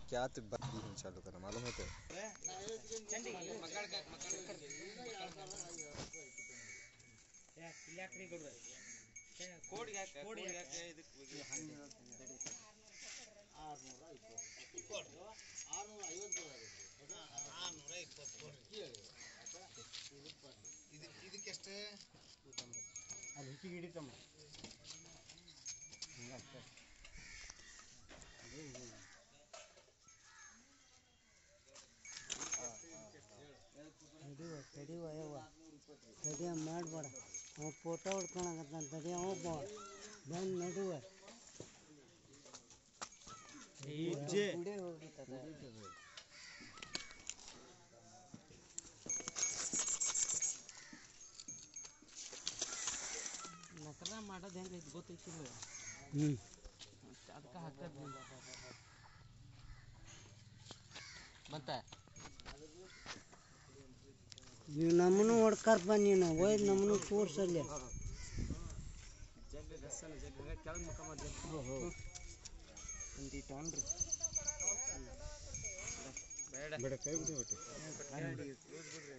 क्या तो बात ही चालू करना मालूम है तो ಅಲ್ಲಿ ಹಿಟ್ಟಿಗೆ ಹಿಡಿತಮ್ಮ ತಡಿವ ತಡಿವ ಯವ್ವ ತಡಿಯ ಮಾಡಬೇಡ ಅವ ಫೋಟೋ ಹೊಡ್ಕೊಳಕತ್ತಾನ ತಡಿ ಒಬ್ಬ ಬಂದು ನಡುವ ಗುಡಿ ಹೋಗ್ಬಿಟ್ಟದ ನಕರ ಮಾಡೋದು ಹೆಂಗೈತಿ ಗೊತ್ತೈತಿಲ್ಲ ಹ್ಞೂ ಅದಕ್ಕೆ ಹಾಕದ್ ಬಂತ ನೀವು ನಮ್ಮನ್ನು ಹೊಡ್ಕರ್ಪ ನೀನು ಒಯ್ದು ನಮ್ಮನ್ನು ತೋರ್ಸಲ್ಲಿ ಜಗ್ ಗಸ್ಸನ ಜಗ್ ಕೆಳಗೆ ಮುಖ ಮಾಡಿ ಒಂದೀಟ ಅನ್ರಿ ಬೇಡ बेटा कई बुढ़े होते